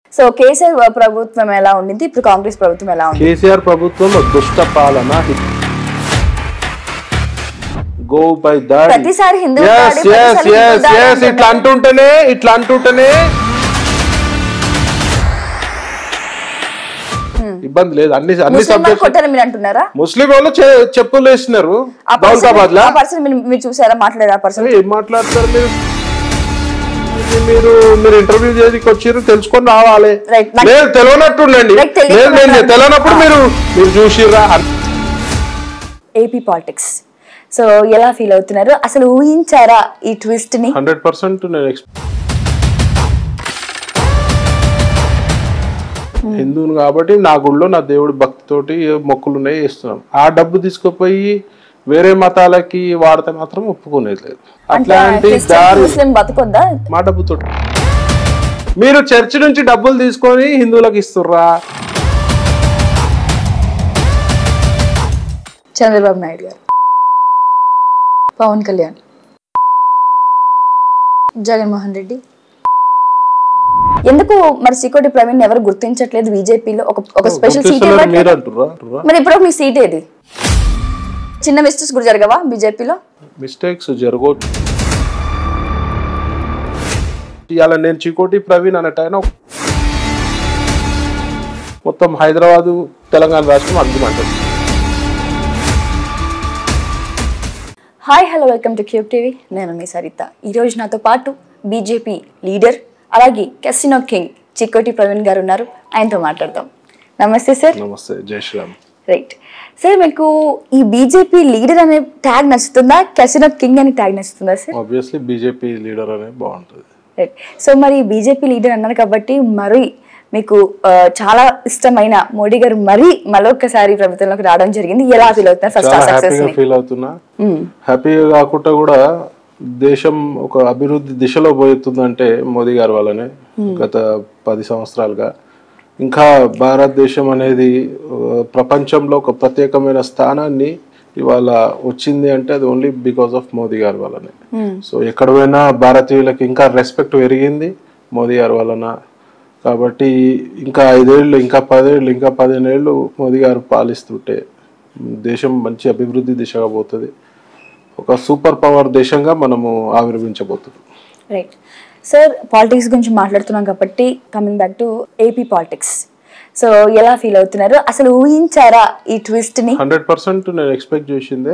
So KCR ప్రభుత్వం ఎలా ఉండింది ఇప్పుడు కాంగ్రెస్ ప్రభుత్వం ఎలా ఉంది కేసీఆర్ ప్రభుత్వం దుష్ట పాలన గో బై దాడి ప్రతిసారి హిందూ Yes, దాడి, yes, ప్రతిసారి yes, హిందూ దాడి yes. అంటున్నారు. ఇట్లా అంటుంటేనే ఇట్లా అంటుంటేనే ఇబ్బంది లేదు అన్ని అన్ని ముస్లిం వాళ్ళు సబ్జెక్ట్స్ కొట్టారని మీరు అంటున్నారా ముస్లిం వాళ్ళు చె- చెప్పులు వేసినారు ఆ person- దౌలతాబాద్ లా ఆ పర్సన్ మీరు చూసారా మాట్లాడారు ఆ పర్సన్ ఏం మాట్లాడతారు మీరు ఇది మీరు మీరు ఇంటర్వ్యూ చేసి వచ్చారు తెలుసుకొని రావాలి Right. నాకు- లేదు తెలియనట్టుండండి Right, తెలియకుండా లేదు నేను మాట్లాడు. తెలియనప్పుడు మీరు మీరు చూసిర్రా ఏపీ పాలిటిక్స్ సో ఎలా ఫీల్ అవుతున్నారు అసలు ఊహించారా ఈ ట్విస్ట్ ని హండ్రెడ్ పర్సెంట్ నేను ఎక్స్ హిందువుని కాబట్టి నా గుళ్ళో నా దేవుడి భక్తితోటి ఏ మొక్కులు ఉన్నాయి చేస్తున్నాం ఆ డబ్బు తీసుకుపోయి వేరే మతాలకి వాడితే మాత్రం ఒప్పుకునేది లేదు అంటే అట్లాంటి క్రిస్టియన్ దారి ముస్లిం బతకొద్దా మా డబ్బుతో మీరు చర్చ్ నుంచి డబ్బులు తీసుకొని హిందువులకు ఇస్తుర్రా చంద్రబాబు నాయుడు గారు పవన్ కళ్యాణ్ జగన్మోహన్ రెడ్డి ఎందుకు మరి సికోటి ప్రవీణ్ ఎవరు గుర్తించట్లేదు బీజేపీలో ఒక ఒక స్పెషల్ సీట్ గుర్తిస్తున్నారు మీరు అంటుర్రా అంటుర్రా మరి ఇప్పుడు మీ సీట్ ఏది చిన్న మిస్టేక్స్ కూడా జరగవా బీజేపీలో మిస్టేక్స్ జరగవచ్చు ఇవాళ నేను చికోటి ప్రవీణ్ అన్నట్టు ఆయన మొత్తం హైదరాబాదు తెలంగాణ రాష్ట్రం అర్థమంటారు hi hello welcome to cube TV నేను మీ సరిత ఈరోజు నాతో పాటు బీజేపీ లీడర్ అలాగే కెసినో కింగ్ చిక్కోటి ప్రవీణ్ గారు ఉన్నారు ఆయనతో మాట్లాడదాం నమస్తే సార్ నమస్తే జై శ్రీరామ్ రైట్ సార్ మీకు ఈ బీజేపీ లీడర్ అనే ట్యాగ్ నచ్చుతుందా కెసినో కింగ్ అనే ట్యాగ్ నచ్చుతుందా సార్ ఆబ్వియస్లీ బీజేపీ లీడర్ అనేది బాగుంటుంది రైట్ సో మరి బీజేపీ లీడర్ అన్నారు కాబట్టి మరి మీకు ఆ, చాలా ఇష్టమైన మోడీ గారు మరీ మరొకసారి ప్రభుత్వంలోకి రావడం జరిగింది ఎలా ఫీల్ అవుతున్నారు ఫస్ట్ ఆ చాలా సక్సెస్ హ్యాపీగా ని ఫీల్ అవుతున్నా హ్యాపీగా కాకుండా కూడా దేశం ఒక అభివృద్ధి దిశలో పోతుందంటే మోదీ గారి వల్లనే గత పది సంవత్సరాలుగా ఇంకా భారతదేశం అనేది ఆ, ప్రపంచంలో ఒక ప్రత్యేకమైన స్థానాన్ని ఇవాళ వచ్చింది అంటే అది ఓన్లీ బికాస్ ఆఫ్ మోదీ గారి వల్లనే సో ఎక్కడ పోయినా భారతీయులకు ఇంకా రెస్పెక్ట్ పెరిగింది మోదీ గారి వలన కాబట్టి ఇంకా ఐదేళ్ళు ఇంకా పదేళ్ళు ఇంకా పదిహేనేళ్ళు మోదీ గారు పాలిస్తుంటే దేశం మంచి అభివృద్ధి దిశగా పోతుంది ఒక సూపర్ పవర్ దేశంగా మనము ఆవిర్భించబోతున్నాం రైట్ సార్ పాలిటిక్స్ గురించి మాట్లాడుతున్నాం కాబట్టి coming back to AP politics so ఎలా ఫీల్ అవుతున్నారు అసలు ఊహించారా ఈ ట్విస్ట్ ని హండ్రెడ్ పర్సెంట్ నేను ఎక్స్పెక్ట్ చేసిందే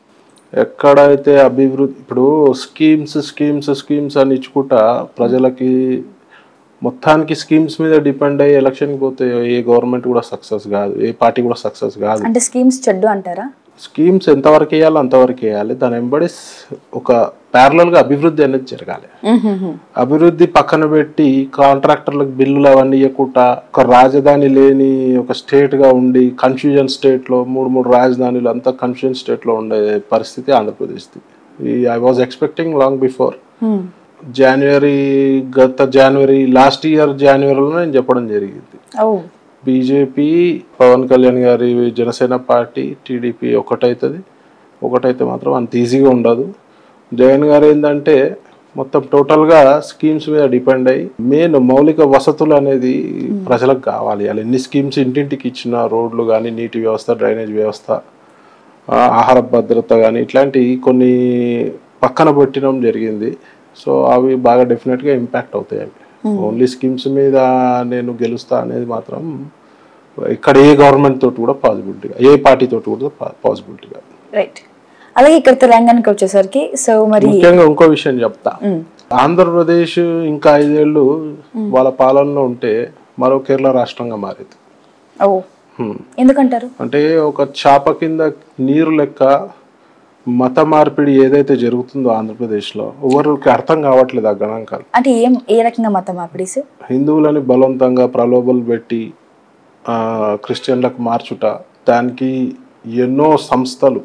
ఎక్కడైతే అభివృద్ధి ఇప్పుడు స్కీమ్స్ స్కీమ్స్ స్కీమ్స్ అని ఇచ్చుకుంటా ప్రజలకి మొత్తానికి స్కీమ్స్ మీద డిపెండ్ అయ్యి ఎలక్షన్కి పోతే ఏ గవర్నమెంట్ కూడా సక్సెస్ కాదు ఏ పార్టీ కూడా సక్సెస్ కాదు అంటే స్కీమ్స్ చెడ్డు అంటారా స్కీమ్స్ ఎంతవరకు వేయాలో అంతవరకు వేయాలి దాని వెంబడి స్- ఒక parallel గా అభివృద్ధి అనేది జరగాలి అభివృద్ధి పక్కన పెట్టి కాంట్రాక్టర్లకు బిల్లులు అవన్నీ ఇవ్వకుండా ఒక రాజధాని లేని ఒక స్టేట్ గా ఉండి కన్ఫ్యూజన్ స్టేట్ లో మూడు మూడు రాజధానులు అంతా కన్ఫ్యూజన్ స్టేట్ లో ఉండే పరిస్థితి ఆంధ్రప్రదేశ్ది I was expecting long before January గత జనవరి లాస్ట్ ఇయర్ జనవరిలో నేను చెప్పడం జరిగింది ఓ బీజేపీ పవన్ కళ్యాణ్ గారి జనసేన పార్టీ టీడీపీ ఒకటైతుంది ఒకటైతే మాత్రం అంత ఈజీగా ఉండదు జగన్ గారు ఏంటంటే మొత్తం టోటల్గా స్కీమ్స్ మీద డిపెండ్ అయ్యి మెయిన్ మౌలిక వసతులు అనేది ప్రజలకు కావాలి అలా ఎన్ని స్కీమ్స్ ఇంటింటికి ఇచ్చిన రోడ్లు కానీ నీటి వ్యవస్థ డ్రైనేజ్ వ్యవస్థ ఆ, ఆహార భద్రత కానీ ఇట్లాంటి కొన్ని పక్కన పెట్టడం జరిగింది సో అవి బాగా డెఫినెట్గా ఇంపాక్ట్ అవుతాయి అవి ఓన్లీ స్కీమ్స్ మీద నేను గెలుస్తా అనేది మాత్రం ఇక్కడ ఏ గవర్నమెంట్ తోటి కూడా పాసిబిలిటీగా ఏ పార్టీ తోటి కూడా పాసిబిలిటీగా రైట్ అలాగే ఇక్కడ తెలంగాణకి వచ్చేసరికి సో మరి ముఖ్యంగా ఇంకో విషయం చెప్తా ఆంధ్రప్రదేశ్ ఇంకా ఐదేళ్ళు వాళ్ళ పాలనలో ఉంటే మరో కేరళ రాష్ట్రంగా మారింది ఓ హ్మ్. ఎందుకంటారు అంటే ఒక చాప కింద నీరు లెక్క మత మార్పిడి ఏదైతే జరుగుతుందో ఆంధ్రప్రదేశ్లో ఎవరికి అర్థం కావట్లేదు ఆ గణాంకాలు అంటే ఏం ఏ రకంగా మతం మార్పిడి సార్ హిందువులని బలవంతంగా ప్రలోభలు పెట్టి ఆ, క్రిస్టియన్లకు మార్చుట దానికి ఎన్నో సంస్థలు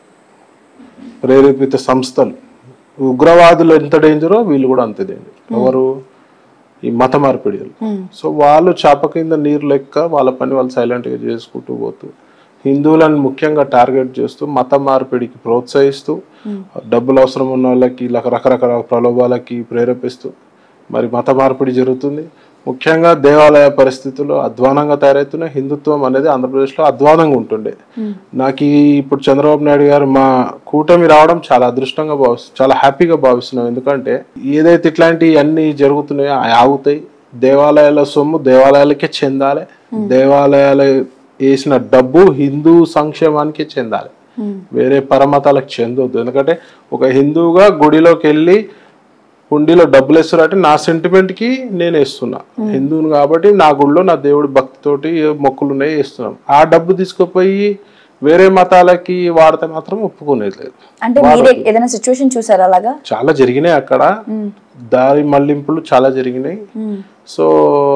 ప్రేరేపిత సంస్థలు ఉగ్రవాదులు ఎంత డేంజరో వీళ్ళు కూడా అంతే డేంజర్ ఎవరు ఈ మత మార్పిడిలు సో వాళ్ళు చాప కింద నీరు లెక్క వాళ్ళ పని వాళ్ళు సైలెంట్గా చేసుకుంటూ పోతూ హిందువులను ముఖ్యంగా టార్గెట్ చేస్తూ మత మార్పిడికి ప్రోత్సహిస్తూ డబ్బులు అవసరం ఉన్న వాళ్ళకి ఇలా రకరకాల ప్రలోభాలకి ప్రేరేపిస్తూ మరి మత మార్పిడి జరుగుతుంది ముఖ్యంగా దేవాలయ పరిస్థితులు అధ్వానంగా తయారవుతున్నాయి హిందుత్వం అనేది ఆంధ్రప్రదేశ్లో అధ్వానంగా ఉంటుండే నాకు ఈ ఇప్పుడు చంద్రబాబు నాయుడు గారు మా కూటమి రావడం చాలా అదృష్టంగా భావిస్తున్నాం చాలా హ్యాపీగా భావిస్తున్నాం ఎందుకంటే ఏదైతే ఇట్లాంటివి అన్ని జరుగుతున్నాయో అవి ఆగుతాయి దేవాలయాల సొమ్ము దేవాలయాలకే చెందాలి దేవాలయాలు వేసిన డబ్బు హిందూ సంక్షేమానికి చెందాలి వేరే పరమతాలకు చెందొద్దు ఎందుకంటే ఒక హిందువుగా గుడిలోకి వెళ్ళి హుండీలో డబ్బులు వేస్తారు అంటే నా సెంటిమెంట్ కి నేను వేస్తున్నా హిందువుని కాబట్టి నా గుడిలో నా దేవుడి భక్తితోటి ఏ మొక్కులు ఉన్నాయి వేస్తున్నాం ఆ డబ్బు తీసుకుపోయి వేరే మతాలకి వాడితే మాత్రం ఒప్పుకునేది లేదు అంటే మీరే ఏదైనా సిచ్యువేషన్ చూసారా అలాగా చాలా జరిగినాయి అక్కడ దారి మళ్లింపులు చాలా జరిగినాయి సో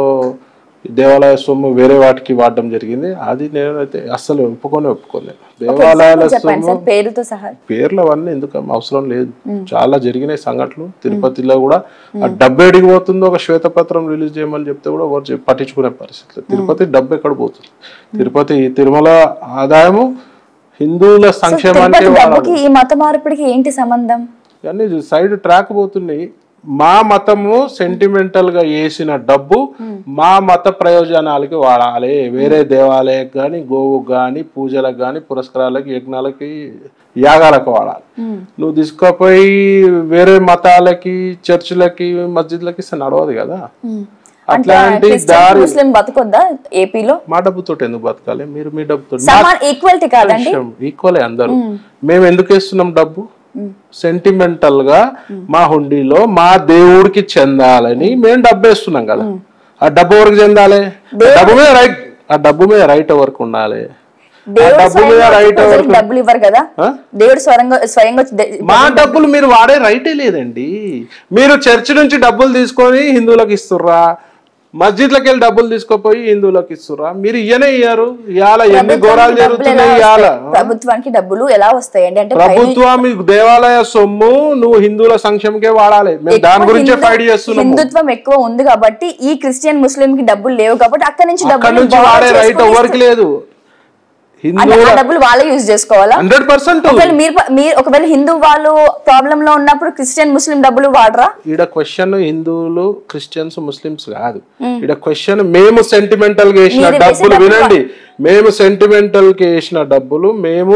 దేవాలయ సొమ్ము వేరే వాటికి వాడడం జరిగింది అది నేనైతే అస్సలు ఒప్పుకొని ఒప్పుకోలేదు దేవాలయాల చెప్పండి సొమ్ము సార్ పేరుతో సహా పేర్లు అవన్నీ ఎందుకు అవసరం లేదు చాలా జరిగినాయి సంఘటనలు తిరుపతిలో కూడా ఆ డబ్బు ఎడికి పోతుందో ఒక శ్వేతపత్రం రిలీజ్ చేయమని చెప్తే కూడా ఎవరు చెప్- పట్టించుకునే పరిస్థితి లేదు. తిరుపతి డబ్బు ఎక్కడ పోతుంది తిరుపతి తిరుమల ఆదాయము హిందువుల సంక్షేమానికి తిరుపతి వాడాలి డబ్బుకి ఈ మత మార్పిడికి ఏంటి సంబంధం ఇవన్నీ సైడ్ ట్రాక్ పోతున్నాయి మా మతము సెంటిమెంటల్ గా వేసిన డబ్బు మా మత ప్రయోజనాలకి వాడాలి వేరే దేవాలయకు కానీ గోవుకు కానీ పూజలకు కానీ పురస్కారాలకి యజ్ఞాలకి యాగాలకు వాడాలి నువ్వు తీసుకుపోయి వేరే మతాలకి చర్చిలకి మస్జిద్లకి ఇస్తే నడవదు కదా అంటే అట్లాంటి క్రిస్టియన్ దారి ముస్లిం బతకొద్దా ఏపీలో మా డబ్బుతో ఎందుకు బతకాలి మీరు మీ డబ్బుతో సమాన్ ఈక్వాలిటీ కాదండి ఈక్వలే అందరూ మేము ఎందుకు వేస్తున్నాం డబ్బు సెంటిమెంటల్ గా మా హుండీలో మా దేవుడికి చెందాలని మేము డబ్బు వేస్తున్నాం కదా ఆ డబ్బు ఎవరికి చెందాలి ఆ డబ్బు మీద రైట్ ఆ డబ్బు మీద రైట్ ఎవరికి ఉండాలి దేవుడు డబ్బు మీద స్వయంగా right ప్రజలకు ఎవరికి- డబ్బులు ఇవ్వరు కదా ఆ? దేవుడు స్వయంగా స్వయంగా వచ్చి దే- మా డబ్బులు మీరు వాడే రైటే లేదండి మీరు చర్చి నుంచి డబ్బులు తీసుకొని హిందువులకు ఇస్తుర్రా మస్జిద్లకు వెళ్ళి డబ్బులు తీసుకుపోయి హిందువులకు ఇస్తుర్రా మీరు ఇయ్యనే ఇయ్యారు ఇవాళ ఎన్ని ఘోరాలు ప్రభుత్వానికి డబ్బులు ఎలా జరుగుతున్నాయి ఇవాళ వస్తాయి? ప్రభుత్వానికి డబ్బులు ఎలా వస్తాయండి అంటే పైన- ప్రభుత్వం ఈ దేవాలయ సొమ్ము నువ్వు హిందువుల సంక్షేమకే వాడాలి మేము దాని ఎక్కువ గురించే హిందూ- ఫైట్ చేస్తున్నాము హిందుత్వం ఎక్కువ ఉంది కాబట్టి ఈ క్రిస్టియన్ ముస్లిం కి డబ్బులు లేవు కాబట్టి అక్కడ నుంచి అక్కడ డబ్బులు నుంచి borrow వాడే రైట్ చేసుకొని ఎవరికి లేదు అంటే హిందువుల ఆ డబ్బులు వాళ్ళే యూజ్ చేసుకోవాలా హండ్రెడ్ పర్సెంట్ ఒకవేళ మీరు మీరు ఒకవేళ హిందూ వాళ్ళు ప్రాబ్లం లో ఉన్నప్పుడు క్రిస్టియన్ ముస్లిం డబ్బులు వాడరా ఈడ క్వశ్చన్ హిందువులు క్రిస్టియన్స్ ముస్లిమ్స్ కాదు ఈడ క్వశ్చన్ మేము సెంటిమెంటల్ గా వేసిన మీరు వేసే డబ్బులు డబ్బులు వినండి మేము సెంటిమెంటల్ కి వేసిన డబ్బులు మేము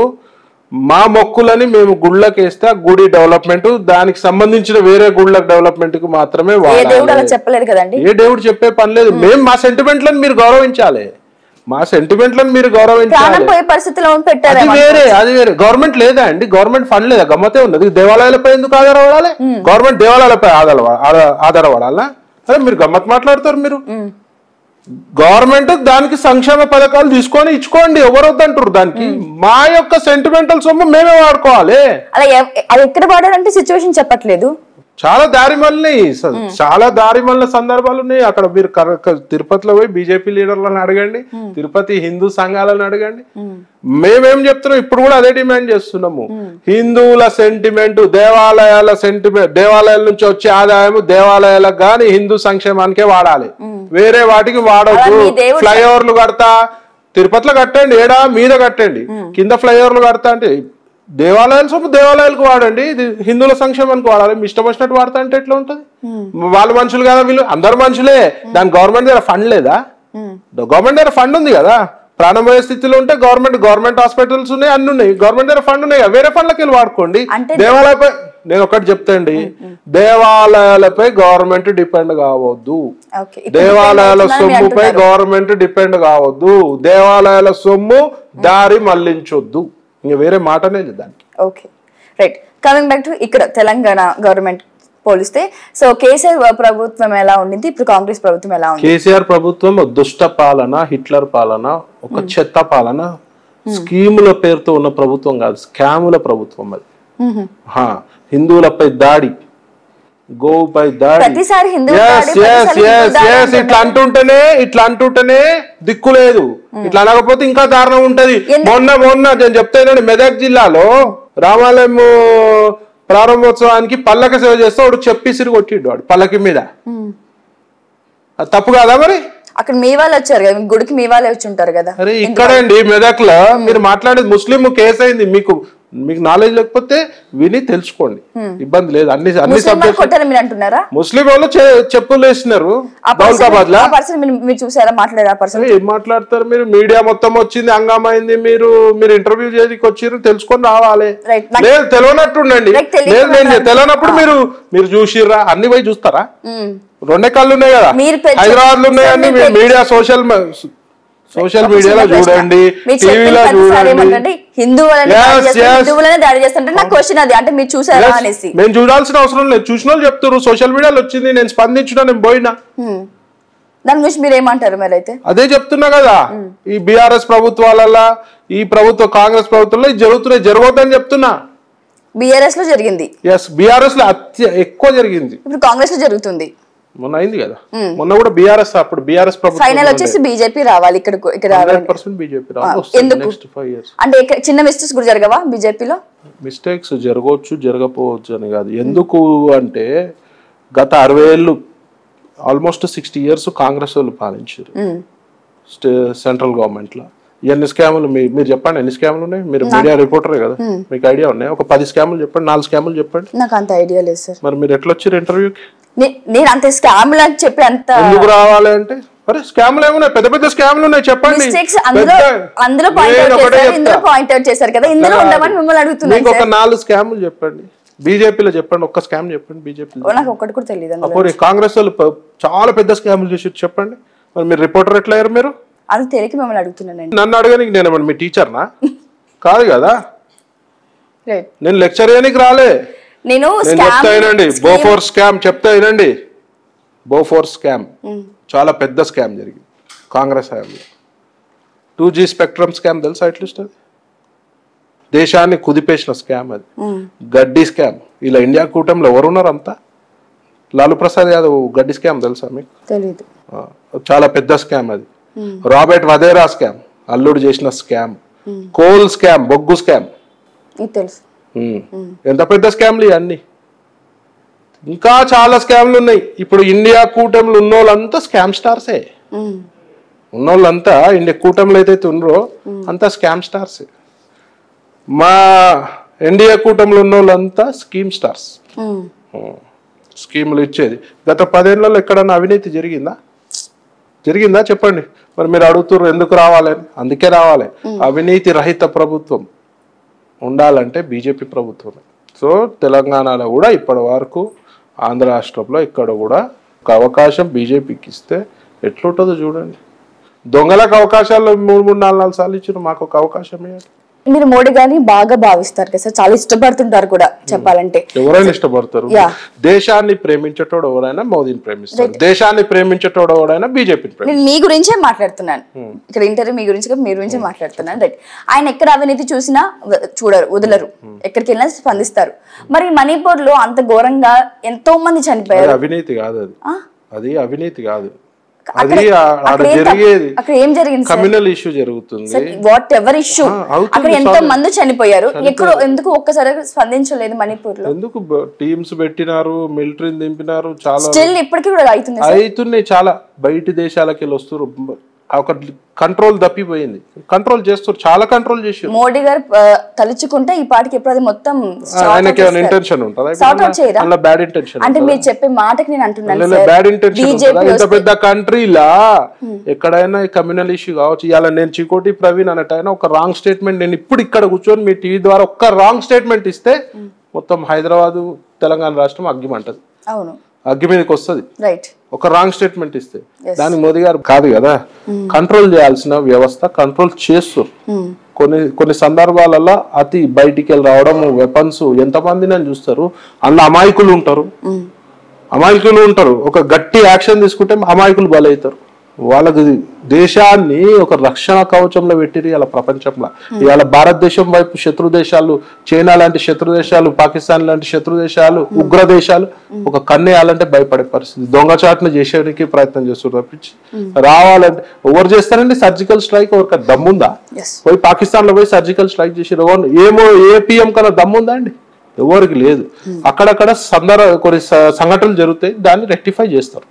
మా మొక్కులని మేము గుళ్ళకి వేస్తే ఆ గుడి డెవలప్మెంట్ దానికి సంబంధించిన వేరే గుళ్ళ డెవలప్మెంట్ కి మాత్రమే ఏ దేవుడు వాడాలి అలా చెప్పలేదు కదండి ఏ దేవుడు చెప్పే పని లేదు మేము మా సెంటిమెంట్లను మీరు గౌరవించాలి మా సెంటిమెంట్లను మీరు ప్రాణం గౌరవించాలి పోయే పరిస్థితిలో పెట్టారు అది వేరే అది వేరే గవర్నమెంట్ లేదా అండి గవర్నమెంట్ ఫండ్ లేదా గమ్మతే ఉన్నది దేవాలయాలపై ఎందుకు ఆధారపడాలి గవర్నమెంట్ దేవాలయాలపై ఆధార ఆధార- ఆధారపడాలా అదే మీరు గమ్మత్ మాట్లాడతారు మీరు గవర్నమెంట్ దానికి సంక్షేమ పథకాలు తీసుకొని ఇచ్చుకోండి ఎవరు వద్దంటారు దానికి మా యొక్క సెంటిమెంటల్ సొమ్ము మేమే వాడుకోవాలి అలా ఎ- అది ఎక్కడ వాడారంటే సిచ్యువేషన్ చెప్పట్లేదు చాలా దారి మళ్ళీ చాలా దారి మళ్ళీ సందర్భాలు ఉన్నాయి అక్కడ మీరు కర- క- తిరుపతిలో పోయి బీజేపీ లీడర్లను అడగండి తిరుపతి హిందూ సంఘాలను అడగండి మేమేం చెప్తున్నాం ఇప్పుడు కూడా అదే డిమాండ్ చేస్తున్నాము హిందువుల సెంటిమెంట్ దేవాలయాల సెంటిమెంట్ దేవాలయాల నుంచి వచ్చే ఆదాయం దేవాలయాలకు గాని హిందూ సంక్షేమానికే వాడాలి వేరే వాటికి వాడొద్దు అలా మీ దేవుడు ఫ్లైఓవర్లు కడతా తిరుపతిలో కట్టండి ఏడా మీద కట్టండి కింద ఫ్లైఓవర్లు కడతా అంటే దేవాలయాల సొమ్ము దేవాలయాలకు వాడండి ఇది హిందువుల సంక్షేమానికి వాడాలి మీ ఇష్టం వచ్చినట్టు వాడతా అంటే ఎట్లా ఉంటది వాళ్ళు మనుషులు కదా వీళ్ళు అందరు మనుషులే దాని గవర్నమెంట్ దగ్గర ఫండ్ లేదా గవర్నమెంట్ దగ్గర ఫండ్ ఉంది కదా ప్రాణమయ స్థితిలో ఉంటే గవర్నమెంట్ గవర్నమెంట్ హాస్పిటల్స్ ఉన్నాయి అన్ని ఉన్నాయి గవర్నమెంట్ దగ్గర ఫండ్ ఉన్నాయి కదా, వేరే ఫండ్లకి వెళ్ళి వాడుకోండి అంటే- దేవాలయపై నేను ఒకటి చెప్తాండి దేవాలయాలపై గవర్నమెంట్ డిపెండ్ కావద్దు ఓకే ఇప్పుడు దేవాలయాల depend అవుతుందని మీరు సొమ్ముపై అంటున్నారు. గవర్నమెంట్ డిపెండ్ కావద్దు దేవాలయాల సొమ్ము దారి మళ్లించొద్దు ఇంకా వేరే మాటనే లేదు దానికి okay right coming back to ఇక్కడ తెలంగాణ గవర్నమెంట్ పోలిస్తే సో కేసీఆర్ ప్రభుత్వం ఎలా ఉండింది ఇప్పుడు కాంగ్రెస్ ప్రభుత్వం ఎలా ఉంది కేసీఆర్ ప్రభుత్వం ఒక దుష్ట పాలన హిట్లర్ పాలన ఒక చెత్త పాలన స్కీముల పేరుతో ఉన్న ప్రభుత్వం కాదు స్కాముల ప్రభుత్వం అది మ్మ్. హా, హిందువులపై దాడి గోవుపై దాడి ప్రతిసారి హిందువుల Yes, దాడి, yes, ప్రతిసారి yes, హిందువుల దాడి yes. ఇట్లా అంటుంటేనే ఇట్లా అంటుంటేనే దిక్కు లేదు ఇట్లా అనకపోతే ఇంకా దారుణం ఉంటది ఎందు- మొన్న మొన్న నేను చెప్తానండి మెదక్ జిల్లాలో రామాలయం ప్రారంభోత్సవానికి పల్లక సేవ చేస్తే వాడు చెప్పిసిరి కొట్టిండు వాడు పల్లకి మీద మ్మ్. అది తప్పు కాదా మరి అక్కడ మీ వాళ్ళు వచ్చారు కదా గుడికి మీ వాళ్ళే వచ్చి ఉంటారు కదా అరే ఇక్కడండి మెదక్ లో మీరు మాట్లాడేది ముస్లిం కేసు అయింది మీకు మీకు నాలెడ్జ్ లేకపోతే విని తెలుసుకోండి ఇబ్బంది లేదు అన్ని అన్ని ముస్లిం వాళ్ళు సబ్జెక్ట్ కొట్టారని మీరు అంటున్నారా ముస్లిం వాళ్ళు చె- చెప్పులు వేసినారు ఆ దౌలతాబాద్ లా పర్సన్ మీరు చూసారా మాట్లాడారు ఆ పర్సన్ ఏం మాట్లాడతారు మీరు మీడియా మొత్తం వచ్చింది హంగామైంది మీరు మీరు ఇంటర్వ్యూ చేయడానికి వచ్చారు తెలుసుకొని రావాలి Right. నాకు- లేదు తెలియనట్టుండండి నాకు తెలియకుండా లేదు నేను తెలియనప్పుడు మీరు మీరు చూసిర్రా అన్ని పోయి చూస్తారా రెండే కళ్ళు ఉన్నాయి కదా మీరు పెద్ద- హైదరాబాద్ లో ఉన్నాయని మీరు మీరు పెద్ద- మీడియా సోషల్ సోషల్ మీడియాలో చూడండి మీరు చెప్పిన టీవీలో ప్రతిసారి చూడండి ఏమంటే హిందువులనే Yes, దాడి చేస్తారు, yes. హిందువులనే దాడి చేస్తుంటే నా క్వశ్చన్ అది అంటే మీరు చూసారా Yes, అనేసి మేము చూడాల్సిన అవసరం లేదు చూసిన వాళ్ళు చెప్తారు సోషల్ మీడియాలో వచ్చింది నేను స్పందించిన నేను పోయినా Hmm. దాని గురించి మీరు ఏమంటారు మరి అయితే అదే చెప్తున్నా కదా ఈ బీఆర్ఎస్ ప్రభుత్వాలలో ఈ ప్రభుత్వ కాంగ్రెస్ ప్రభుత్వంలో ఇది జరుగుతున్నాయి జరగవద్దని చెప్తున్నా బిఆర్ఎస్ లో జరిగింది ఎస్ బీఆర్ఎస్ లో అత్య ఎక్కువ జరిగింది ఇప్పుడు కాంగ్రెస్ లో జరుగుతుంది మొన్న అయింది కదా మొన్న కూడా బీఆర్ఎస్ అప్పుడు బీఆర్ఎస్ ఫైనల్ ప్రభుత్వం వచ్చేసి బీజేపీ రావాలి ఇక్కడ ఇక్కడ రావాలి హండ్రెడ్ పర్సెంట్ బీజేపీ ఎందుకు? నెక్స్ట్ ఫైవ్ ఇయర్స్ అంటే ఇక్కడ చిన్న మిస్టేక్స్ కూడా జరగవా బీజేపీలో మిస్టేక్స్ జరగవచ్చు జరగపోవచ్చు అని కాదు ఎందుకు అంటే గత అరవై ఏళ్ళు ఆల్మోస్ట్ సిక్స్టీ ఇయర్స్ కాంగ్రెస్ వాళ్ళు పాలించారు స్టే సెంట్రల్ గవర్నమెంట్ లో ఎన్ని స్కాములు మీ మీరు చెప్పండి ఎన్ని స్కాములు ఉన్నాయి మీరు మీడియా రిపోర్టరే కదా మీకు ఐడియా ఉన్నాయి ఒక పది స్కాములు చెప్పండి నాలుగు స్కాములు చెప్పండి నాకు అంత ఐడియా లేదు సార్ మరి మీరు ఎట్లా వచ్చారు ఇంటర్వ్యూకి నే- నేను అంత స్కామ్ అని చెప్పి అంత ఎందుకు రావాలి అంటే అరే స్కాములు ఏమున్నాయి పెద్ద పెద్ద స్కాములు ఉన్నాయి చెప్పండి మిస్టేక్స్ అందులో పెద్ద- అందులో పాయింట్ నేను అవుట్ ఒకటే చేశారు ఇందులో చెప్తా. పాయింట్ అవుట్ చేశారు కదా ఇందులో ఉండమని మిమ్మల్ని అడుగుతున్నాను మీకు ఒక సార్ నాలుగు స్కాములు చెప్పండి బీజేపీలో చెప్పండి ఒక్క స్కామ్ చెప్పండి బీజేపీ ఓ, నాకు ఒక్కటి కూడా తెలియదు అందులో అప్పుడు కాంగ్రెస్ వాళ్ళు ప- చాలా పెద్ద స్కాములు చేసి చెప్పండి మరి మీరు రిపోర్టర్ ఎట్లా అయ్యారు మీరు అది తెలియక మిమ్మల్ని అడుగుతున్నానండి నన్ను అడగనికి నేను ఏమన్నా మీ టీచర్నా కాదు కదా రైట్ నేను లెక్చర్ చేయడానికి రాలే నేను నేను స్కామ్ చెప్తా వినండి బోఫోర్ స్కామ్ చెప్తా వినండి బోఫోర్ స్కామ్ చాలా పెద్ద స్కామ్ జరిగింది కాంగ్రెస్ హయాంలో టూ జీ స్పెక్ట్రమ్ స్కామ్ తెలుసా అట్లీస్ట్ అది దేశాన్ని కుదిపేసిన స్కామ్ అది గడ్డి స్కామ్ ఇలా ఇండియా కూటమిలో ఎవరున్నారు అంతా లాలు ప్రసాద్ యాదవ్ గడ్డి స్కామ్ తెలుసా మీకు తెలియదు ఆ, చాలా పెద్ద స్కామ్ అది రాబర్ట్ వదేరా స్కామ్ అల్లుడు చేసిన స్కామ్ కోల్ స్కామ్ బొగ్గు స్కామ్ ఇది తెలుసు ఉమ్. ఎంత పెద్ద స్కామ్లు ఇవన్నీ ఇంకా చాలా స్కామ్లు ఉన్నాయి ఇప్పుడు ఇండియా కూటమిలో ఉన్న వాళ్ళంతా స్కామ్ స్టార్సే ఉమ్. ఉన్నోళ్ళంతా ఇండియా కూటమిలో ఏదైతే ఉన్నారో అంతా స్కామ్ స్టార్సే మా ఎన్డీఏ కూటమిలో ఉన్న వాళ్ళంతా స్కీమ్ స్టార్స్ ఉమ్. స్కీములు ఇచ్చేది గత పదేళ్లలో ఎక్కడన్నా అవినీతి జరిగిందా జరిగిందా చెప్పండి మరి మీరు అడుగుతున్నారు ఎందుకు రావాలని అందుకే రావాలి అవినీతి రహిత ప్రభుత్వం ఉండాలంటే బీజేపీ ప్రభుత్వమే సో తెలంగాణలో కూడా ఇప్పటి వరకు ఆంధ్ర రాష్ట్రంలో ఇక్కడ కూడా ఒక అవకాశం బీజేపీకి ఇస్తే ఎట్లుంటుందో చూడండి దొంగలకు అవకాశాలు మూడు మూడు నాలుగు నాలుగు సార్లు ఇచ్చిన మాకు ఒక అవకాశం ఇవ్వండి మీరు మోడీ గారిని బాగా భావిస్తారు కదా సార్ చాలా ఇష్టపడుతుంటారు కూడా చెప్పాలంటే ఎవరైనా ఇష్టపడతారు Yeah. దేశాన్ని ప్రేమించేటోడు ఎవరైనా మోదీని ప్రేమిస్తారు దేశాన్ని ప్రేమించేటోడు ఎవరైనా బీజేపీని ప్రేమిస్తారు నేను మీ గురించే మాట్లాడుతున్నాను ఇక్కడ ఇంటర్వ్యూ మీ గురించి కాదు, మీ గురించే మాట్లాడుతున్నాను రైట్ ఆయన ఎక్కడ అవినీతి చూసినా వ- చూడరు వదలరు ఎక్కడికి వెళ్ళినా స్పందిస్తారు మరి మణిపూర్ లో అంత ఘోరంగా ఎంతో మంది అది చనిపోయారు అవినీతి కాదు అది ఆ? అది అవినీతి కాదు అక్కడ- అది ఆ- ఆడ అక్కడ ఏం తప్పు- జరిగేది అక్కడ ఏం జరిగింది సార్ కమ్యూనల్ ఇష్యూ జరుగుతుంది వాట్ ఎవర్ ఇష్యూ ఆ, అవుతుంది, అక్కడ ఎంతో sorry. మంది చనిపోయారు ఎక్కడ ఎందుకు ఒక్కసారి స్పందించలేదు మణిపూర్ లో ఎందుకు టీమ్స్ పెట్టినారు మిలిటరీని దింపినారు చాలా స్టిల్ ఇప్పటికీ కూడా అవుతుంది సార్ అవుతున్నాయి చాలా బయటి దేశాలకి వెళ్ళి వస్తారు ఒక కంట్రోల్ తప్పిపోయింది కంట్రోల్ చేస్తారు చాలా కంట్రోల్ చేసారు మోడీ గారు ఆ, తలుచుకుంటే ఈ పాటికి ఎప్పుడు అది మొత్తం sort out ఆయనకి ఏమైనా చేస్తారు. ఇంటెన్షన్ ఉంటుందా Sort out చేయరా? అలా బ్యాడ్ ఇంటెన్షన్ అంటే మీరు చెప్పే మాటకి నేను అంటున్నాను సార్ బ్యాడ్ ఇంటెన్షన్ బీజేపీ ఇంత పెద్ద కంట్రీలా ఎక్కడైనా కమ్యూనల్ ఇష్యూ కావచ్చు ఇవాళ నేను చికోటి ప్రవీణ్ అన్నట్టు ఒక రాంగ్ స్టేట్మెంట్ నేను ఇప్పుడు ఇక్కడ కూర్చొని మీ టీవీ ద్వారా ఒక్క రాంగ్ స్టేట్మెంట్ ఇస్తే మొత్తం హైదరాబాద్ తెలంగాణ రాష్ట్రం అగ్గిమంటది అవును అగ్గి మీదకి వస్తుంది రైట్ ఒక రాంగ్ స్టేట్మెంట్ ఇస్తే దానికి మోదీ గారు కాదు కదా కంట్రోల్ చేయాల్సిన వ్యవస్థ కంట్రోల్ చేస్తారు కొన్ని కొన్ని సందర్భాలలో అతి బయటికి వెళ్ళి రావడం వెపన్స్ ఎంతమంది అని చూస్తారు అందులో అమాయకులు ఉంటారు అమాయకులు ఉంటారు ఒక గట్టి యాక్షన్ తీసుకుంటే అమాయకులు బలవుతారు వాళ్ళకి దేశాన్ని ఒక రక్షణ కవచంలో పెట్టిరు ఇలా ప్రపంచంలో ఇవాళ భారతదేశం వైపు శత్రు దేశాలు చైనా లాంటి శత్రు దేశాలు పాకిస్తాన్ లాంటి శత్రు దేశాలు ఉగ్ర దేశాలు ఒక కన్నేయాలంటే భయపడే పరిస్థితి దొంగచాటును చేసేయడానికి ప్రయత్నం చేస్తారు తప్పించి రావాలంటే ఎవరు చేస్తారండి సర్జికల్ స్ట్రైక్ ఎవరికి దమ్ముందా ఎస్ పోయి పాకిస్తాన్ లో పోయి సర్జికల్ స్ట్రైక్ చేసి ఎవరు ఏమో ఏ పిఎం కన్నా దమ్ముందా అండి ఎవరికి లేదు అక్కడక్కడ సందర్భ కొన్ని స- సంఘటనలు జరుగుతాయి దాన్ని రెక్టిఫై చేస్తారు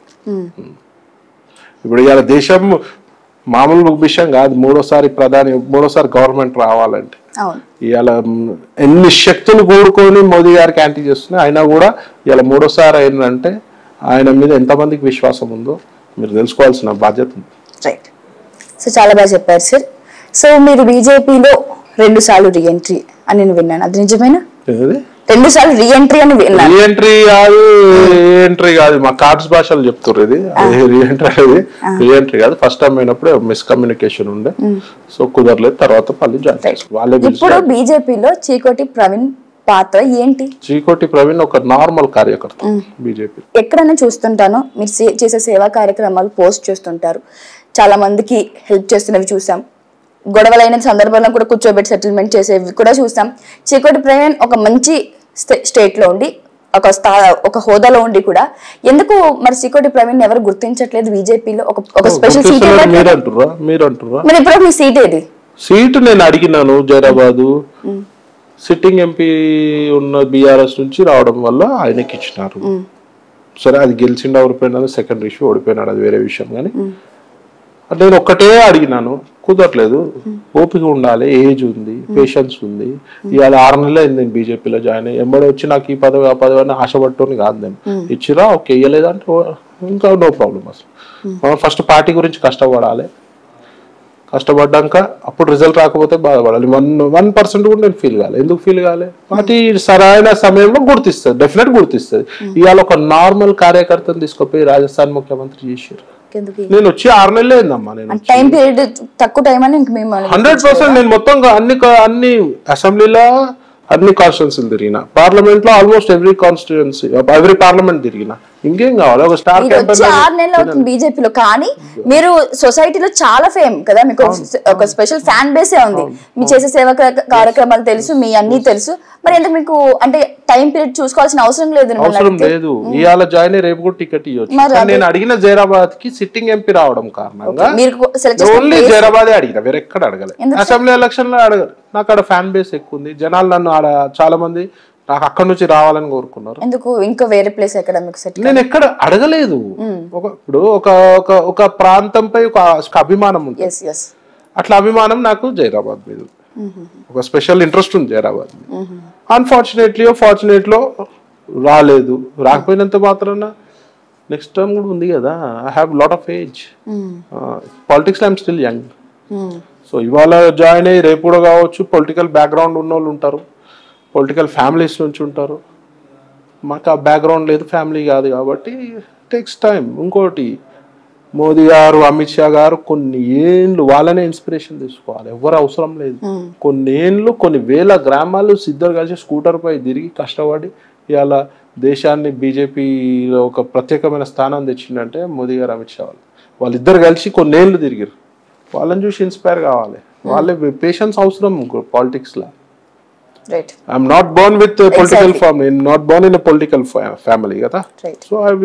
ఇప్పుడు ఇవాళ దేశం మామూలు విషయం కాదు మూడోసారి ప్రధాని మూడోసారి గవర్నమెంట్ రావాలంటే అవును ఇవాళ మ్, ఎన్ని శక్తులు కూడుకొని మోదీ గారికి యాంటీ చేస్తున్నాయి అయినా కూడా ఇవాళ మూడోసారి అయిందంటే ఆయన మీద ఎంతమందికి విశ్వాసం ఉందో మీరు తెలుసుకోవాల్సిన బాధ్యత ఉంది రైట్ సో చాలా బాగా చెప్పారు సార్ సో మీరు బీజేపీలో రెండు సార్లు రీఎంట్రీ అని నేను విన్నాను అది నిజమేనా ఏది రెండు సార్లు రీఎంట్రీ అని విన్నాను రీఎంట్రీ కాదు రీఎంట్రీ కాదు మా కార్డ్స్ భాషలు చెప్తుర్రు ఇది రీఎంట్రీ అనేది రీఎంట్రీ కాదు ఫస్ట్ టైం అయినప్పుడు మిస్కమ్యూనికేషన్ ఉండే సో కుదరలేదు తర్వాత మళ్ళీ జాయిన్ చేసుకున్నాం. వాళ్ళే ఇప్పుడు బీజేపీలో చీకోటి ప్రవీణ్ పాత్ర ఏంటి చీకోటి ప్రవీణ్ ఒక నార్మల్ కార్యకర్త బీజేపీ ఎక్కడైనా చూస్తుంటాను మీరు సే- చేసే సేవా కార్యక్రమాలు పోస్ట్ చేస్తుంటారు చాలా మందికి హెల్ప్ చేస్తున్నవి చూసాం గొడవలైన సందర్భంలో కూడా కూర్చోబెట్టి సెటిల్మెంట్ చేసేవి కూడా చూసాం చీకోటి ప్రవీణ్ ఒక మంచి స్టే- స్టేట్ లో ఉండి ఒక స్థా ఒక హోదాలో ఉండి కూడా ఎందుకు మరి చీకోటి ప్రవీణ్ ఎవరు గుర్తించట్లేదు బీజేపీలో ఒక ఒక స్పెషల్ సీట్ గుర్తిస్తున్నారు మీరు అంటుర్రా మీరు అంటుర్రా మరి ఇప్పుడు మీ సీట్ ఏది సీటు నేను అడిగినాను జైరాబాదు సిట్టింగ్ ఎంపీ ఉన్న బీఆర్ఎస్ నుంచి రావడం వల్ల ఆయనకి ఇచ్చినారు సరే అది గెలిచిండు ఓడిపోయినా సెకండ్ ఇష్యూ ఓడిపోయినాడు అది వేరే విషయం కానీ నేను ఒక్కటే అడిగినాను కుదరట్లేదు ఓపిక ఉండాలి ఏజ్ ఉంది పేషెన్స్ ఉంది ఇవాళ ఆరు నెలలు అయింది నేను బీజేపీలో జాయిన్ అయ్యి ఎంబడి వచ్చి నాకు ఈ పదవి ఆ పదవి అని ఆశపట్టుని కాదు నేను ఇచ్చిరా ఓకే ఇయ్యలేదంటే ఓ- ఇంకా నో ప్రాబ్లం అసలు మనం ఫస్ట్ పార్టీ గురించి కష్టపడాలి కష్టపడ్డాక అప్పుడు రిజల్ట్ రాకపోతే బాధపడాలి వన్ వన్ పర్సెంట్ కూడా నేను ఫీల్ కాలే ఎందుకు ఫీల్ కాలే పార్టీ సరైన సమయంలో గుర్తిస్తుంది డెఫినెట్ గుర్తిస్తుంది ఇవాళ ఒక నార్మల్ కార్యకర్తను తీసుకుపోయి రాజస్థాన్ ముఖ్యమంత్రి చేశారు ఎందుకు నేను వచ్చి ఆరు నెలలు అయిందమ్మా నేను టైం పీరియడ్ తక్కువ టైం అని ఇంక మేము హండ్రెడ్ పర్సెంట్ నేను మొత్తం గా అన్ని కా- అన్ని అసెంబ్లీలో అన్ని కాన్స్టిట్యున్సీలు తిరిగిన పార్లమెంట్ లో almost every constituency every parliament తిరిగిన ఇంకేం కావాలి ఒక స్టార్ మీరు వచ్చి ఆరు నెలలు అవుతుంది బీజేపీలో కానీ మీరు సొసైటీలో చాలా ఫేమ్ కదా మీకు ఒక- ఒక స్పెషల్ ఫ్యాన్ బేసే ఉంది మీ చేసే సేవా కా- కార్యక్రమాలు తెలుసు మీ అన్ని తెలుసు మరి ఎందుకు మీకు అంటే టైం పీరియడ్ చూసుకోవాల్సిన అవసరం లేదు మిమ్మల్ని అవసరం అడిగితే. లేదు ఇవాళ జాయిన్ అయ్యి రేపు కూడా టికెట్ ఇవ్వచ్చు మరి కానీ నేను అడిగిన జైరాబాద్ కి సిట్టింగ్ ఎంపీ రావడం కారణంగా మీరు సెలెక్ట్ చేసిన ఓన్లీ జైరాబాదే అడిగిన వేరే ఎక్కడ అడగలే ఎందుకు అసెంబ్లీ ఎలక్షన్ లో అడగరు నాకు అక్కడ ఫ్యాన్ బేస్ ఎక్కువ ఉంది జనాలు నన్ను ఆడ చాలా మంది నాకు అక్కడ నుంచి రావాలని కోరుకున్నారు ఎందుకు ఇంకో వేరే ప్లేస్ ఎక్కడ మీకు సెట్ నేను ఎక్కడ అడగలేదు ఒక ఇప్పుడు ఒక ఒక ఒక ప్రాంతంపై ఒక ఒక అభిమానం ఉంటుంది ఎస్ ఎస్ అట్లా అభిమానం నాకు జైరాబాద్ మీద ఉంది. ఒక స్పెషల్ ఇంట్రెస్ట్ ఉంది జైరాబాద్ మీద అన్ఫార్చునేట్లీ ఫార్చునేట్లో రాలేదు రాకపోయినంత మాత్రాన నెక్స్ట్ టైం కూడా ఉంది కదా I have lot of age politics I'm still young so ఇవాళ జాయిన్ అయ్యి రేపు కూడా కావచ్చు పొలిటికల్ బ్యాక్గ్రౌండ్ ఉన్న వాళ్ళు ఉంటారు పొలిటికల్ ఫ్యామిలీస్ నుంచి ఉంటారు మాకు ఆ బ్యాక్గ్రౌండ్ లేదు ఫ్యామిలీ కాదు కాబట్టి టేక్స్ టైం ఇంకోటి మోదీ గారు అమిత్ షా గారు కొన్ని ఏండ్లు వాళ్ళనే ఇన్స్పిరేషన్ తీసుకోవాలి ఎవరు అవసరం లేదు కొన్ని ఏండ్లు కొన్ని వేల గ్రామాలు సిద్ధరు కలిసి స్కూటర్ పై తిరిగి కష్టపడి ఇవాళ దేశాన్ని బీజేపీలో ఒక ప్రత్యేకమైన స్థానం తెచ్చిందంటే మోదీ గారు అమిత్ షా వాళ్ళు వాళ్ళిద్దరు కలిసి కొన్ని ఏళ్ళు తిరిగారు వాళ్ళని చూసి ఇన్స్పైర్ కావాలి వాళ్ళే పేషెన్స్ అవసరం పాలిటిక్స్ లో right I'm not born with political family not born in political family కదా రైట్ సో అవి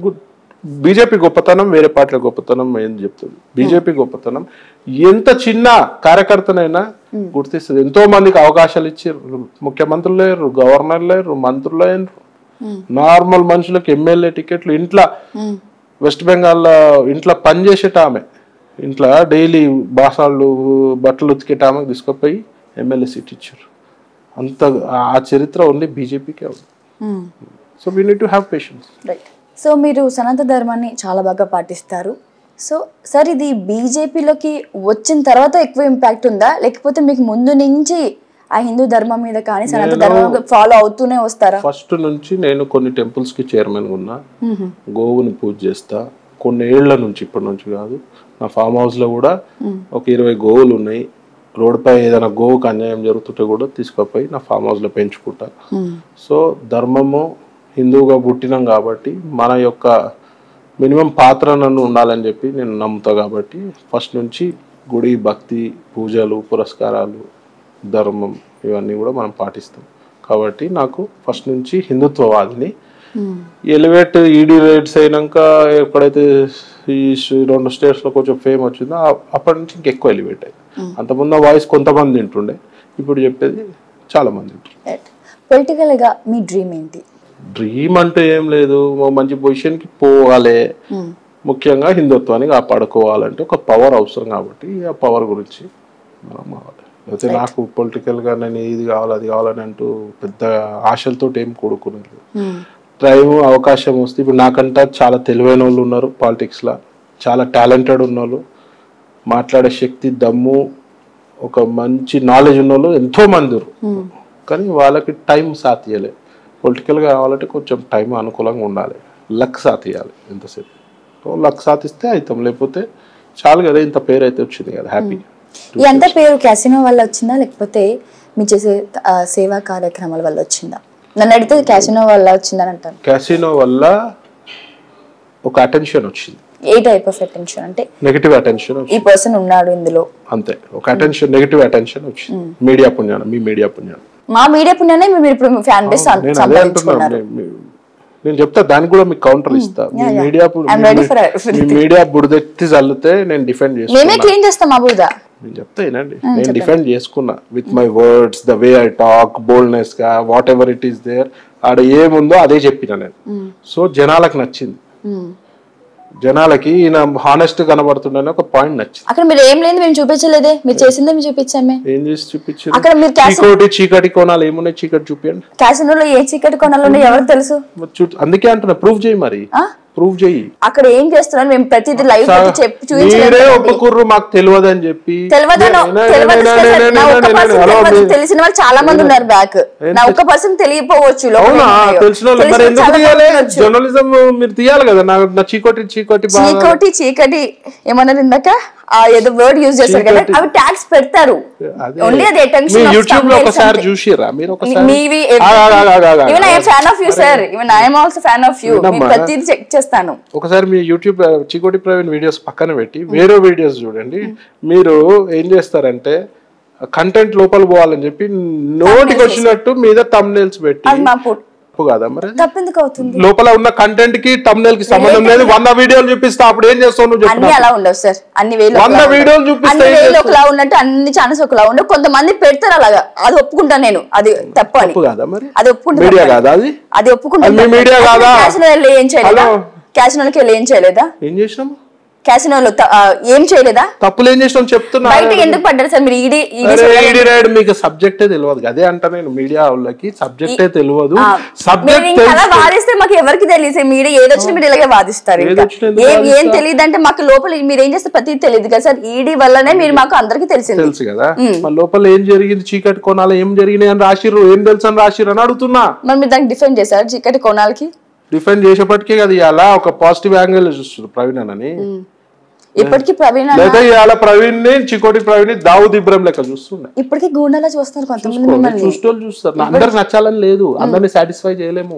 బీజేపీ గొప్పతనం వేరే పార్టీల గొప్పతనం ఏం చెప్తుంది బీజేపీ గొప్పతనం ఎంత చిన్న కార్యకర్తనైనా గుర్తిస్తుంది ఎంతో మందికి అవకాశాలు ఇచ్చారు ముఖ్యమంత్రులు లేరు గవర్నర్ లేరు మంత్రులు లేరు నార్మల్ మనుషులకు ఎమ్మెల్యే టికెట్లు ఇంట్లో వెస్ట్ బెంగాల్ ఇంట్లో పని చేసేట ఆమె ఇంట్లో డైలీ బాసాలు బట్టలు ఉతికేట ఆమెకు తీసుకుపోయి ఎమ్మెల్యే సీట్ ఇచ్చారు అంత ఆ చరిత్ర ఓన్లీ బీజేపీకే ఉంది so we need to have patience right so మీరు సనాతన ధర్మాన్ని చాలా బాగా పాటిస్తారు సో సార్ ఇది బీజేపీలోకి వచ్చిన తర్వాత ఎక్కువ ఇంపాక్ట్ ఉందా లేకపోతే మీకు ముందు నుంచి ఆ హిందూ ధర్మం మీద కానీ సనాతన ధర్మం ఫాలో అవుతూనే వస్తారా ఫస్ట్ నుంచి నేను కొన్ని టెంపుల్స్ కి చైర్మన్ ఉన్నా గోవుని పూజ చేస్తా కొన్ని ఏళ్ల నుంచి ఇప్పటి నుంచి కాదు నా ఫామ్ హౌస్ లో కూడా ఒక ఇరవై గోవులు ఉన్నాయి రోడ్డుపై ఏదైనా గోవుకి అన్యాయం జరుగుతుంటే కూడా తీసుకుపోయి నా ఫామ్ హౌస్ లో పెంచుకుంటా సో ధర్మము హిందువుగా పుట్టినాం కాబట్టి మన యొక్క మినిమం పాత్ర నన్ను ఉండాలని చెప్పి నేను నమ్ముతా కాబట్టి ఫస్ట్ నుంచి గుడి భక్తి పూజలు పురస్కారాలు ధర్మం ఇవన్నీ కూడా మనం పాటిస్తాం కాబట్టి నాకు ఫస్ట్ నుంచి హిందుత్వవాదిని ఎలివేట్ ఈడీ రేట్స్ అయినాక ఎప్పుడైతే ఈ స్- రెండు స్టేట్స్ లో కొంచెం ఫేమ్ వచ్చిందో ఆ- అప్పటి నుంచి ఇంకెక్కువ ఎలివేట్ అయ్యింది అంతకుముందు ఆ వాయిస్ కొంతమంది వింటుండే ఇప్పుడు చెప్పేది చాలా మంది వింటారు రైట్ పొలిటికల్ గా మీ డ్రీమ్ ఏంటి డ్రీమ్ అంటే ఏం లేదు ఓ మంచి పొజిషన్ కి పోవాలి ముఖ్యంగా హిందుత్వాన్ని కాపాడుకోవాలంటే ఒక పవర్ అవసరం కాబట్టి ఆ పవర్ గురించి మనం కావాలి అయితే నాకు పొలిటికల్గా నేను ఇది కావాలి అది కావాలని అంటూ పెద్ద ఆశలతో ఏం కూడుకున్నారు టైం అవకాశం వస్తే ఇప్పుడు నాకంట చాలా తెలివైన వాళ్ళు ఉన్నారు పాలిటిక్స్లో చాలా టాలెంటెడ్ ఉన్న వాళ్ళు మాట్లాడే శక్తి దమ్ము ఒక మంచి నాలెడ్జ్ ఉన్న వాళ్ళు ఎంతో మంది ఉన్నారు కానీ వాళ్ళకి టైం సాధియలే పొలిటికల్గా కావాలంటే కొంచెం టైం అనుకూలంగా ఉండాలి లక్ సాధియాలి ఎంతసేపు సో లక్ సాధిస్తే అవుతాం లేకపోతే చాలు కదా ఇంత పేరు అయితే వచ్చింది కదా హ్యాపీ ఈ అంత పేరు క్యాసినో వల్ల వచ్చిందా లేకపోతే మీ చేసే ఆ, సేవా కార్యక్రమాల వల్ల వచ్చిందా నన్ను అడిగితే క్యాసినో వల్ల వచ్చిందని అంటాను క్యాసినో వల్ల ఒక అటెన్షన్ వచ్చింది ఏ టైప్ ఆఫ్ అటెన్షన్ అంటే నెగిటివ్ అటెన్షన్ ఈ పర్సన్ ఉన్నాడు ఇందులో అంతే ఒక అటెన్షన్ నెగిటివ్ అటెన్షన్ వచ్చింది మీడియా పుణ్యాన మీ మీడియా పుణ్యాన మా మీడియా పుణ్యానే మీరు ఇప్పుడు ఫ్యాన్ బేస్ నేను అదే అంటున్నాను సంపాదించుకున్నారు నేను- మీ- నేను చెప్తా దానికి కూడా మీకు కౌంటర్ ఇస్తా మీ yeah, yeah. Media I'm ready for it. మీ మీడియా బురదెత్తి చల్లితే నేను డిఫెండ్ మేమే చేసుకున్నా క్లీన్ చేస్తాం మా బురద నేను చెప్తా వినండి నేను డిఫెండ్ చేసుకున్నా with my words the way I talk boldness గా whatever it is there ఆడ ఏముందో అదే చెప్పిన నేను సో జనాలకు నచ్చింది జనాలకి ఈయన హానెస్ట్ కనబడుతుండని ఒక పాయింట్ నచ్చింది అక్కడ మీరు ఏం లేదు మేము చూపించలేదే మీరు చేసిందే మేము చూపించామే ఏం చేసి చూపించింది అక్కడ మీరు క్యాసి చీకోటి చీకటి కోణాలు ఏమున్నాయి చీకటి చూపించండి క్యాసినోలో ఏ చీకటి కొనాలో ఎవరు తెలుసు మరి చూ- అందుకే అంటున్నా ప్రూవ్ చేయి మరి ఆ? ప్రూవ్ చేయి అక్కడ ఏం చేస్తున్నారు మేము ప్రతిదీ లైవ్ పెట్టి చెప్పి చూపించలేదు మీరే కదండి. ఒప్పుకుర్రు మాకు తెలియదు అని చెప్పి తెలియదనో నే- నే- తెలియదు నే- నే- సార్. నే- నా నే- ఒక్క నే- పర్సన్ హలో, తెలియదు. మీ- తెలిసిన వాళ్ళు చాలా మంది ఉన్నారు బ్యాక్ నా ఒక్క పర్సన్ తెలియపోవచ్చు లోపల అవునా ఏమున్నాయో. తెలిసిన వాళ్ళు మరి తెలిసిన ఎందుకు చాలా తీయాలి మంది ఉండొచ్చు. జర్నలిజం మీరు తీయాలి కదా నా నా చీకోటి చీకోటి బాగా చీకటి చీకటి ఏమన్నారు ఇందాక ఆ ఏదో వర్డ్ యూజ్ చేస్తారు కదా చీకటి. అవి ట్యాగ్స్ పెడతారు అదే. ఓన్లీ అది మీ attention of యూట్యూబ్ లో thumbnails ఒకసారి అంతే. చూసిరా మీరు ఒకసారి మీవి ఆగు, ఆగు, ఆగు, ఆగు, ఆగు. Even I'm fan of you sir even I'm also fan of you వినమ్మా. ప్రతిదీ చెక్ చేస్తాను ఒకసారి మీ యూట్యూబ్ చికోటి ప్రవీణ్ వీడియోస్ పక్కన పెట్టి వేరే వీడియోస్ చూడండి మీరు ఏం చేస్తారంటే కంటెంట్ లోపల పోవాలని చెప్పి నోటికి వచ్చినట్టు మీద తమ్నేల్స్ పెట్టి అది మా పుట్ తప్పు కాదా మరి అది? తప్పెందుకు అవుతుంది లోపల ఉన్న కంటెంట్ కి తమ్నేల్ కి సంబంధం లేదు వంద వీడియోలు చూపిస్తా అప్పుడు ఏం చేస్తావు నువ్వు చెప్పు అన్ని నాకు. అలా ఉండవు సార్ అన్ని వేలు వంద ఒకలా ఉండవు. వీడియోలు చూపిస్తే అన్ని ఏం వేలు చేస్తావు? ఒకలా ఉన్నట్టు అన్ని ఛానల్స్ ఒకలా ఉండవు కొంతమంది పెడతారు అలాగా అది ఒప్పుకుంటాను నేను అది తప్పు అని తప్పు కాదా మరి అది ఒప్పుకుంటాను మీడియా తప్పు అని. కాదా అది అది ఒప్పుకుంటాను అది మీ మీడియా కాదా? క్యాసినోలో ఏం చేయలేదా హలో. క్యాసినోలకి వెళ్ళి ఏం చేయలేదా ఏం చేసినాము క్యాసినోలో త- ఆ, ఏం చేయలేదా తప్పులు ఏం చేసినాం చెప్తున్నా బయట ఎందుకు పడ్డారు సార్ మీరు ఈడీ ఈడీ అరే ఈడీ రైడ్ మీకు సబ్జెక్టే తెలియదు అదే అంట నేను మీడియా వాళ్ళకి సబ్జెక్టే తెలియదు ఆ, మీరు సబ్జెక్ట్ ఇంకా అలా తెలిస్తే వాదిస్తే మాకు ఎవరికి తెలియదు మీరు ఏదొచ్చినా మీరు ఇలాగే వాదిస్తారు ఇంకా ఏదొచ్చినా ఎందుకు ఏం ఏం వాదిస్తా? తెలియదు అంటే మాకు లోపల మీరు ఏం చేస్తే ప్రతి తెలియదు కదా సార్ ఈడీ వల్లనే మీరు మాకు అందరికి తెలిసింది తెలుసు కదా మన లోపల ఏం జరిగింది చీకటి కొనాలి ఏం జరిగినాయి అని రాసిర్రు ఏం తెలుసు అని రాసిర్రు అని అడుగుతున్నా మరి మీరు దానికి డిఫెండ్ చేశారు చీకటి కొనాలకి డిఫెండ్ చేసేపటికే కదా ఇలా ఒక పాజిటివ్ యాంగిల్ చూస్తుంది ప్రవీణ్ అని ఇప్పటికీ ప్రవీణ్ అన్న లేదా ఇవాళ ప్రవీణ్ ని చికోటి ప్రవీణ్ ని దావుద్ ఇబ్రాహిం లెక్క చూస్తుండే ఇప్పటికీ గూండాలా చూస్తున్నారు కొంతమంది మిమ్మల్ని చూసేటోళ్ళు చూస్తారు నా అందరికి నచ్చాలని లేదు అందరిని సాటిస్ఫై చేయలేము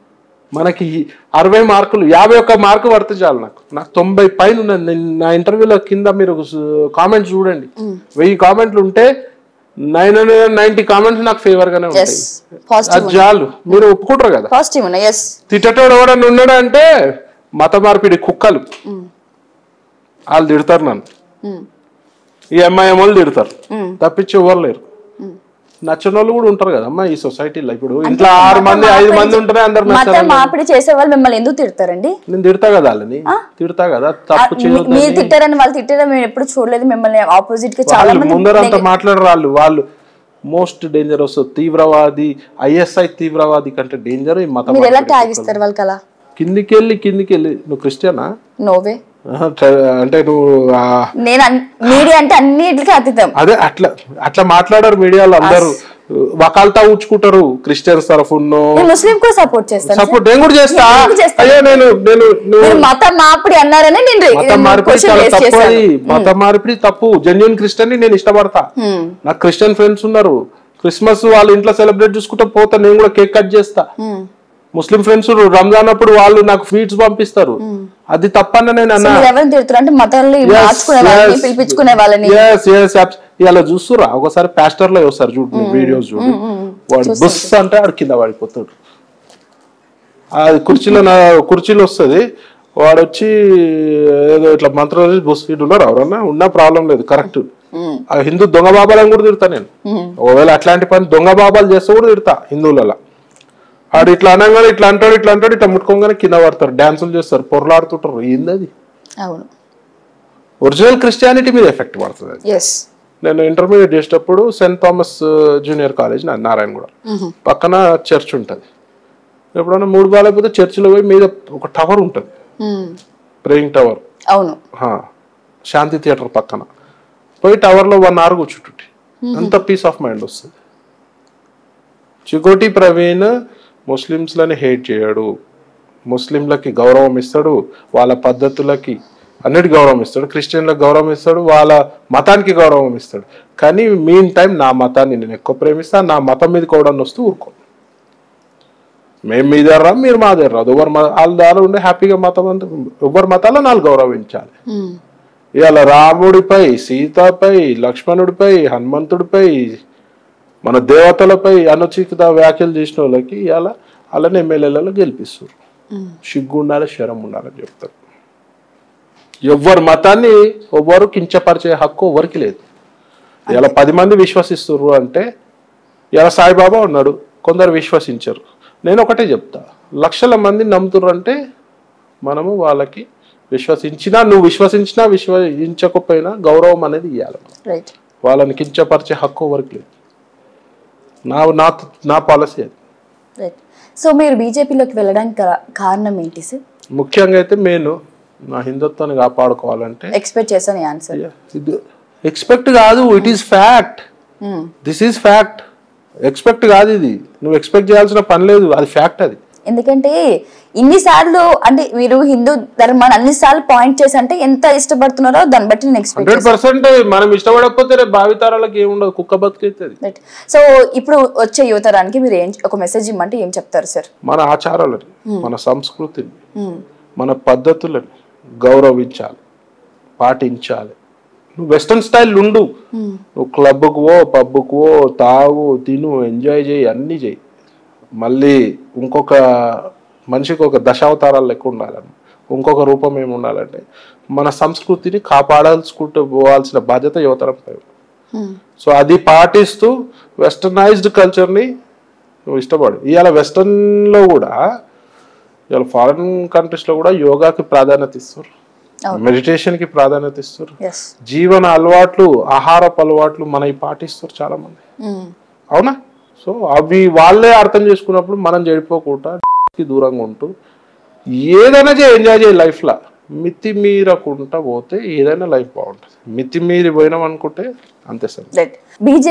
మనకి అరవై మార్కులు యాభై ఒక్క మార్కు పడితే చాలు నాకు నాకు తొంభై పైన ఉన్నది నేను నా ఇంటర్వ్యూలో కింద మీరు కామెంట్స్ చూడండి వెయ్యి కామెంట్లు ఉంటే నైన్ హండ్రెడ్ నైన్టీ కామెంట్స్ నాకు ఫేవర్ గానే ఉంటాయి ఎస్ పాజిటివ్ అది చాలు మీరు ఒప్పుకుంటారు కదా పాజిటివ్ ఉన్నాయి ఎస్ తిట్టేటోడు ఎవడన్నా ఉన్నాడు అంటే మత మార్పిడి కుక్కలు వాళ్ళు తిడతారు నన్ను ఈ ఎంఐఎం వాళ్ళు తిడతారు తప్పించి ఎవరు లేరు నచ్చని వాళ్ళు కూడా ఉంటారు కదా అమ్మా ఈ సొసైటీలో ఇప్పుడు ఇంట్లో ఆరు మంది ఐదు మంది ఉంటేనే అందరు మత నచ్చారు మార్పిడి చేసే వాళ్ళు మిమ్మల్ని ఎందుకు తిడతారండి నేను తిడతా కదా వాళ్ళని తిడతా కదా తప్పు మీ- చేయొద్దు మీరు తిట్టారని వాళ్ళు తిట్టారని మేము ఎప్పుడు చూడలేదు మిమ్మల్ని ఆపోజిట్ గా చాలా వాళ్ళు మంది ముందరంతా మాట్లాడరు వాళ్ళు వాళ్ళు మోస్ట్ డేంజరస్ తీవ్రవాది ఐఎస్ఐ తీవ్రవాది కంటే డేంజర్ ఈ మత మీరు ఎలా మార్పిడి. ట్యాగ్ ఇస్తారు వాళ్ళకి అలా కిందికి వెళ్ళి కిందికి వెళ్ళి నువ్వు క్రిస్టియనా నోవే ఆహా, చ- అంటే నువ్వు ఆ, నేను మీడియా అంటే అన్నిటికీ అతీతం అదే అట్లా అట్లా మాట్లాడారు మీడియాలో అందరూ వకాల్తా ఊచుకుంటారు క్రిస్టియన్స్ తరఫున్నో నేను ముస్లిం కూడా సపోర్ట్ చేస్తాను సపోర్ట్ నేను కూడా చేస్తా నేను కూడా చేస్తా. అయ్యో నేను నేను నువ్వు మీరు మత మార్పిడి అన్నారని నేను మత మార్పిడి క్వశ్చన్ చాలా రేస్ తప్పు చేశాను అది మత మార్పిడి తప్పు జెన్యున్ క్రిస్టియన్ ని నేను ఇష్టపడతా నాకు క్రిస్టియన్ ఫ్రెండ్స్ ఉన్నారు క్రిస్మస్ వాళ్ళ ఇంట్లో సెలబ్రేట్ చేసుకుంటా పోతా నేను కూడా కేక్ కట్ చేస్తా ముస్లిం ఫ్రెండ్స్ రంజాన్ అప్పుడు వాళ్ళు నాకు స్వీట్స్ పంపిస్తారు అది తప్పన్న నేను అన్నా మీరు ఎవరిని తిడుతున్నారు అంటే మతాన్ని మార్చుకునే వాళ్ళని పిలిపించుకునే వాళ్ళని ఎస్ ఎస్ ఇలా చూస్తురా ఒకసారి పాస్టర్ లో వస్తారు చూడు వీడియోస్ చూడు వాడు బుస్ అంటే ఆడు కింద పడిపోతాడు అది కుర్చీలో నా కుర్చీలో వస్తుంది వాడు వచ్చి ఏదో ఇట్లా మంత్రం చేసి బుస్ వీడు ఉన్నారు ఎవరన్నా ఉన్నా ప్రాబ్లం లేదు కరెక్ట్ ఆ హిందూ దొంగ బాబాలను కూడా తిడతా నేను ఒకవేళ అట్లాంటి పని దొంగ బాబాలు చేస్తే కూడా తిడతా హిందువులలో ఆడు ఇట్లా అనగానే ఇట్లా అంటాడు ఇట్లా అంటాడు ఇట్లా ముట్టుకోగానే కింద పడతారు డాన్సులు చేస్తారు పొరలాడుతుంటారు ఏంది అది అవును ఒరిజినల్ క్రిస్టియానిటీ మీద ఎఫెక్ట్ పడుతుంది అది ఎస్ నేను ఇంటర్మీడియట్ చేసేటప్పుడు సెయింట్ థామస్ జూనియర్ కాలేజ్ నా నారాయణగూడ పక్కన చర్చ్ ఉంటుంది ఎప్పుడైనా మూడు బాగాలేకపోతే చర్చిలో పోయి మీద ఒక టవర్ ఉంటుంది ప్రేయింగ్ టవర్ అవును శాంతి థియేటర్ పక్కన పోయి టవర్లో వన్ అవర్ కూర్చుంటుంటే అంత పీస్ ఆఫ్ మైండ్ వస్తుంది చికోటి ప్రవీణ్ ముస్లిమ్స్లని హేట్ చేయడు ముస్లింలకి గౌరవం ఇస్తాడు వాళ్ళ పద్ధతులకి అన్నిటి గౌరవం ఇస్తాడు క్రిస్టియన్లకు గౌరవం ఇస్తాడు వాళ్ళ మతానికి గౌరవం ఇస్తాడు కానీ మీన్ టైం నా మతాన్ని నేను ఎక్కువ ప్రేమిస్తాను నా మతం మీద కూడా వస్తూ ఊరుకో మేము మీ దగ్గర రా మీరు మా దగ్గర రాదు ఎవరు మ- వాళ్ళ దాని ఉండే హ్యాపీగా మతం అంతా ఎవరి మతాలను వాళ్ళు గౌరవించాలి ఇవాళ రాముడిపై సీతపై లక్ష్మణుడిపై హనుమంతుడిపై మన దేవతలపై అనుచిత వ్యాఖ్యలు చేసిన వాళ్ళకి ఇవాళ అలానే ఎమ్మెల్యేలలో గెలిపిస్తారు సిగ్గు ఉండాలి శరం ఉండాలని చెప్తారు ఎవ్వరి మతాన్ని ఎవ్వరు కించపరిచే హక్కు ఎవరికి లేదు ఇలా పది మంది విశ్వసిస్తున్నారు అంటే ఇలా సాయిబాబా ఉన్నాడు కొందరు విశ్వసించరు నేను ఒకటే చెప్తా లక్షల మంది నమ్ముతున్నారు అంటే మనము వాళ్ళకి విశ్వసించినా నువ్వు విశ్వసించినా విశ్వసించకపోయినా గౌరవం అనేది ఇవ్వాలి రైట్ వాళ్ళని కించపరిచే హక్కు ఎవరికి లేదు నా నా నా పాలసీ అది రైట్ సో మీరు బీజేపీలోకి వెళ్ళడానికి కా- కారణం ఏంటి సార్ ముఖ్యంగా అయితే నేను నా హిందుత్వాన్ని కాపాడుకోవాలంటే ఎక్స్పెక్ట్ చేశాను ఈ ఆన్సర్ ఇది ఎక్స్పెక్ట్ కాదు it is fact this is fact expect కాదు ఇది నువ్వు ఎక్స్పెక్ట్ చేయాల్సిన పని లేదు అది ఫ్యాక్ట్ అది ఎందుకంటే ఇన్నిసార్లు అంటే మీరు హిందూ ధర్మాన్ని అన్నిసార్లు పాయింట్ చేసి అంటే ఎంత ఇష్టపడుతున్నారో దాన్ని బట్టి నేను ఎక్స్పెక్ట్ హండ్రెడ్ పర్సెంట్ మనం ఇష్టపడకపోతే రేపు భావితరాలకు ఏముండదు కుక్క బతికైతుంది రైట్ సో ఇప్పుడు వచ్చే యువతరానికి మీరు ఏం ఒక మెసేజ్ ఇమ్మంటే ఏం చెప్తారు సార్ మన ఆచారాలని మన సంస్కృతిని మన పద్ధతులని గౌరవించాలి పాటించాలి నువ్వు వెస్ట్రన్ స్టైల్ ఉండు నువ్వు క్లబ్కు పో పబ్కు పో తాగు తిను ఎంజాయ్ చేయి అన్నీ చేయి మళ్ళీ ఇంకొక మనిషికి ఒక దశావతారాలు లెక్క ఉండాలని ఇంకొక రూపం ఏమి ఉండాలంటే మన సంస్కృతిని కాపాడాల్సుకుంటూ పోవాల్సిన బాధ్యత యువతరంపై ఉంది. సో అది పాటిస్తూ వెస్టర్నైజ్డ్ కల్చర్ని నువ్వు ఇష్టపడు ఇవాళ వెస్టర్న్లో కూడా ఇవాళ ఫారిన్ కంట్రీస్లో కూడా యోగాకి ప్రాధాన్యత ఇస్తారు అవును. మెడిటేషన్కి ప్రాధాన్యత ఇస్తారు ఎస్ జీవన అలవాట్లు ఆహారపు అలవాట్లు మనవి పాటిస్తారు చాలా మంది అవునా సో అవి వాళ్ళే అర్థం చేసుకున్నప్పుడు మనం చెడిపోకుండా కి దూరంగా ఉంటూ ఏదైనా చేయి ఎంజాయ్ చేయి లైఫ్లో మితి మీరకుండా పోతే ఏదైనా లైఫ్ బాగుంటుంది మితి మీరి పోయినాం అనుకుంటే అంతే సార్ రైట్ బీజేపీ